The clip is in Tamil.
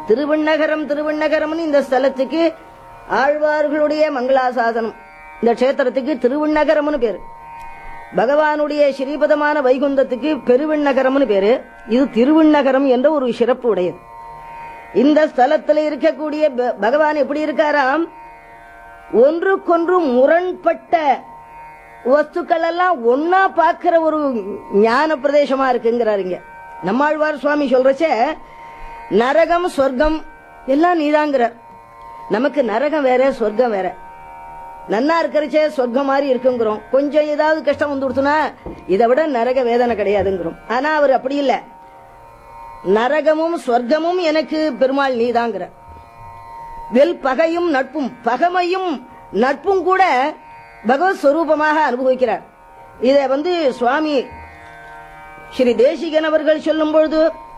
திருவிண்ணகரம் திருவிண்ணகரம்னு இந்த ஸ்தலத்துக்கு ஆழ்வார்களுடைய மங்களாசாசனம் இந்த க்ஷேத்திரத்துக்கு திருவிண்ணகரம்னு பேரு பகவானுடைய ஸ்ரீபதமான வைகுந்தத்துக்கு பெருவிண்ணகரம்னு பேரு இது திருவிண்ணகரம் என்ற ஒரு சிறப்பு உடையது இந்த ஸ்தலத்தில் இருக்கக்கூடிய ப- பகவான் எப்படி இருக்காராம் ஒன்றுக்கொன்று முரண்பட்ட வஸ்துக்கள் எல்லாம் ஒன்னா பார்க்கிற ஒரு ஞான பிரதேசமா இருக்குங்கிறாரு இங்க நம்மாழ்வார் சுவாமி சொல்றச்சே நரகம் சொர்க்கம் எல்லாம் நீதாங்கிறார் நமக்கு நரகம் வேற சொர்க்கம் வேற நன்னா இருக்கிறச்சே சொர்க்கம் மாதிரி இருக்குங்கிறோம் கொஞ்சம் ஏதாவது கஷ்டம் வந்து கொடுத்தோன்னா இதை விட நரக வேதனை கிடையாதுங்கிறோம் ஆனா அவர் அப்படி இல்ல நரகமும் சொர்க்கமும் எனக்கு பெருமாள் நீதாங்கிற வெல் பகையும் நட்பும் பகமையும் நட்பும் கூட பகவத் ஸ்வரூபமாக அனுபவிக்கிறார் இதை வந்து சுவாமி ஸ்ரீ தேசிகன் அவர்கள் சொல்லும் பொழுது